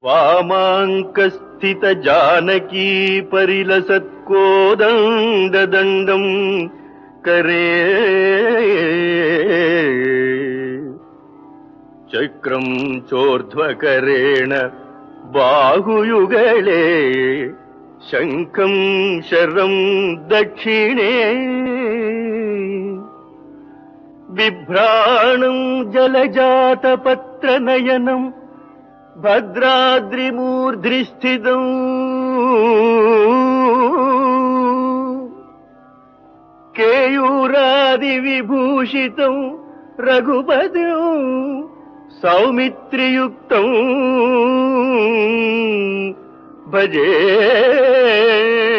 వామాంకస్థిత జానకీ పరిలసత్కోదండదండం కరే చక్రం చోర్ధ్వకరేణ బాహుయుగళే శంఖం శరం దక్షిణే బిభ్రాణం జలజాతపత్రనయనం భద్రాద్రిమూర్ధ్రిస్థితం కేయూరాది విభూషితం రఘుపతిం సౌమిత్రియుక్తం భజే